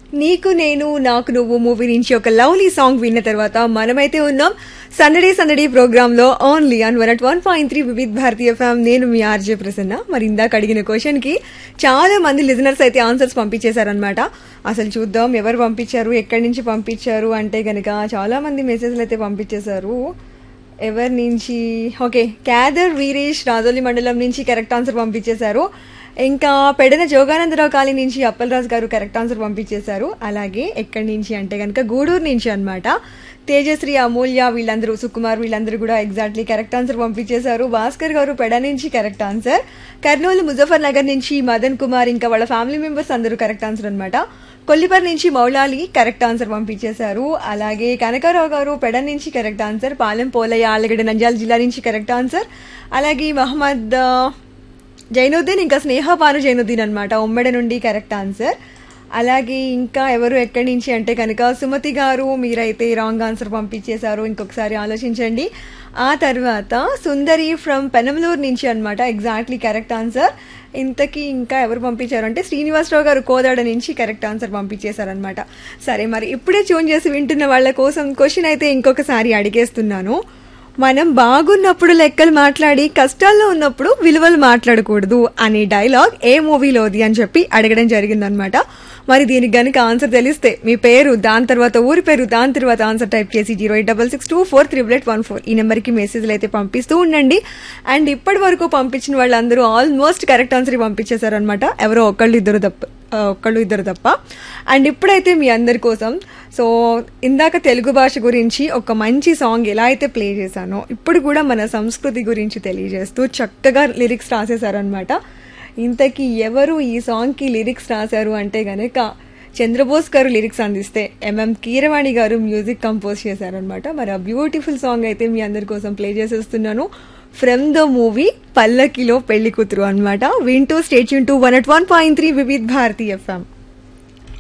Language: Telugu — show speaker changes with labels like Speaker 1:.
Speaker 1: నీకు నేను నాకు నువ్వు మూవీ నుంచి ఒక లవ్లీ సాంగ్ విన్న తర్వాత మనమైతే ఉన్నాం సందడే సందడి ప్రోగ్రామ్ లో only on one at one point three Vividh Bharati FM నేను మీ ఆర్జే ప్రసన్న మరి ఇందాక అడిగిన క్వశ్చన్ కి చాలా మంది లిజనర్స్ అయితే ఆన్సర్స్ పంపించేశారనమాట అసలు చూద్దాం ఎవరు పంపించారు ఎక్కడి నుంచి పంపించారు అంటే గనక చాలా మంది మెసేజ్లు అయితే పంపించేశారు ఎవరి నుంచి ఓకే క్యాదర్ వీరేష్ రాజోలి మండలం నుంచి కరెక్ట్ ఆన్సర్ పంపించేశారు ఇంకా పెడన జోగానందరావు కాలనీ నుంచి అప్పలరాజు గారు కరెక్ట్ ఆన్సర్ పంపించేశారు అలాగే ఎక్కడి నుంచి అంటే కనుక గూడూరు నుంచి అన్నమాట తేజశ్రీ అమూల్య వీళ్ళందరూ సుకుమార్ వీళ్ళందరూ కూడా ఎగ్జాక్ట్లీ కరెక్ట్ ఆన్సర్ పంపించేశారు భాస్కర్ గారు పెడ నుంచి correct answer Kurnool Muzaffarnagar నుంచి మదన్ కుమార్ ఇంకా వాళ్ళ ఫ్యామిలీ మెంబర్స్ అందరూ కరెక్ట్ ఆన్సర్ అన్నమాట కొల్లిపర్ నుంచి మౌలాలి కరెక్ట్ ఆన్సర్ పంపించేశారు అలాగే కనకారావు గారు పెడ నుంచి కరెక్ట్ ఆన్సర్ పాలెం పోలయ్య ఆలగడ్డ నంద్యాల జిల్లా నుంచి కరెక్ట్ ఆన్సర్ అలాగే మహమ్మద్ ఆ, జైనుద్దీన్ ఇంకా స్నేహ పాను జైనుద్దీన్ అనమాట ఉమ్మడి నుండి కరెక్ట్ ఆన్సర్ అలాగే ఇంకా ఎవరు ఎక్కడి నుంచి అంటే కనుక సుమతి గారు మీరైతే రాంగ్ ఆన్సర్ పంపించేశారు ఇంకొకసారి ఆలోచించండి ఆ తర్వాత సుందరి ఫ్రమ్ పెనమలూరు నుంచి అన్నమాట ఎగ్జాక్ట్లీ కరెక్ట్ ఆన్సర్ ఇంతకీ ఇంకా ఎవరు పంపించారు అంటే శ్రీనివాసరావు గారు కోదాడ నుంచి కరెక్ట్ ఆన్సర్ పంపించేశారనమాట సరే మరి ఇప్పుడే ట్యూన్ చేసి వింటున్న వాళ్ళ కోసం క్వశ్చన్ అయితే ఇంకొకసారి అడిగేస్తున్నాను మనం బాగున్నప్పుడు లెక్కలు మాట్లాడి కష్టాల్లో ఉన్నప్పుడు విలువలు మాట్లాడకూడదు అనే డైలాగ్ ఏ మూవీలోది అని చెప్పి అడగడం జరిగిందనమాట మరి దీనికి గనుక ఆన్సర్ తెలిస్తే మీ పేరు దాని తర్వాత ఊరి పేరు దాని తర్వాత ఆన్సర్ టైప్ చేసి zero eight double six two four triple eight one four ఈ నెంబర్కి మెసేజ్లు అయితే పంపిస్తూ ఉండండి అండ్ ఇప్పటి వరకు పంపించిన వాళ్ళందరూ ఆల్మోస్ట్ కరెక్ట్ ఆన్సర్ పంపించేశారనమాట ఎవరో ఒకళ్ళు ఇద్దరు తప్ప ఆ, ఒక్కళ్ళు ఇద్దరు తప్ప అండ్ ఇప్పుడైతే మీ అందరి కోసం సో ఇందాక తెలుగు భాష గురించి ఒక మంచి సాంగ్ ఎలా అయితే ప్లే చేశానో ఇప్పుడు కూడా మన సంస్కృతి గురించి తెలియజేస్తూ చక్కగా లిరిక్స్ రాసేశారనమాట ఇంతకీ ఎవరు ఈ సాంగ్కి లిరిక్స్ రాశారు అంటే గనక చంద్రబోస్ గారు లిరిక్స్ అందిస్తే ఎంఎం కీరవాణి గారు మ్యూజిక్ కంపోజ్ చేశారనమాట మరి ఆ బ్యూటిఫుల్ సాంగ్ అయితే మీ అందరి కోసం ప్లే చేసేస్తున్నాను ఫ్రమ్ ద మూవీ పల్లకిలో పెళ్లి కూతురు అనమాట వింటూ state to one at one point three Vividh Bharati FM